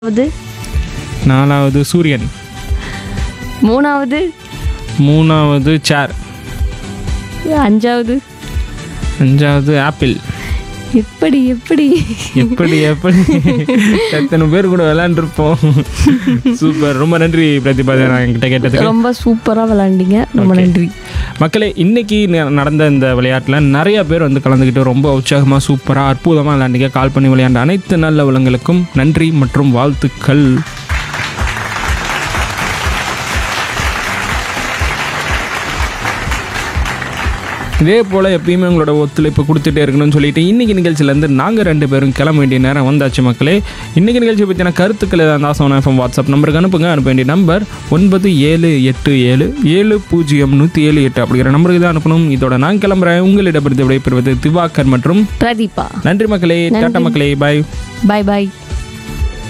நாலாவது நாலாவது சூரியன் மூணாவது மூணாவது சேர் அஞ்சாவது அஞ்சாவது ஆப்பிள் எப்படி எப்படி எப்படி எப்படி எத்தனை பேர் கூட விளையாண்டுருப்போம் சூப்பர் ரொம்ப நன்றி பிரதிபா நான் என்கிட்ட கேட்டதுக்கு ரொம்ப சூப்பராக விளாண்டீங்க ரொம்ப நன்றி மக்களே இன்னைக்கு ந- நடந்த இந்த விளையாட்டில் நிறைய பேர் வந்து கலந்துக்கிட்டு ரொம்ப உற்சாகமாக சூப்பராக அற்புதமாக விளையாண்டிங்க கால் பண்ணி விளையாண்ட அனைத்து நல்ல உலங்களுக்கும் நன்றி மற்றும் வாழ்த்துக்கள் இதே போல் எப்பயுமே உங்களோட ஒத்துழைப்பு கொடுத்துட்டே இருக்கணும்னு சொல்லிட்டு இன்னைக்கு நிகழ்ச்சியிலேருந்து நாங்கள் ரெண்டு பேரும் கிளம்ப வேண்டிய நேரம் வந்தாச்சு மக்களே இன்னைக்கு நிகழ்ச்சி பற்றின கருத்துக்கள் ஏதாவது இருந்தால் சோனா எஃப்எம் வாட்ஸ்அப் நம்பருக்கு அனுப்புங்க அனுப்ப வேண்டிய நம்பர் ஒன்பது ஏழு எட்டு ஏழு ஏழு பூஜ்ஜியம் நூற்றி ஏழு எட்டு அப்படிங்கிற நம்பருக்கு தான் அனுப்பணும் இதோட நான் கிளம்புறேன் உங்களிடமிருந்து விடைபெறுவது திவாகர் மற்றும் பிரதீபா நன்றி மக்களே டாட்டா மக்களே பாய் பாய் பாய்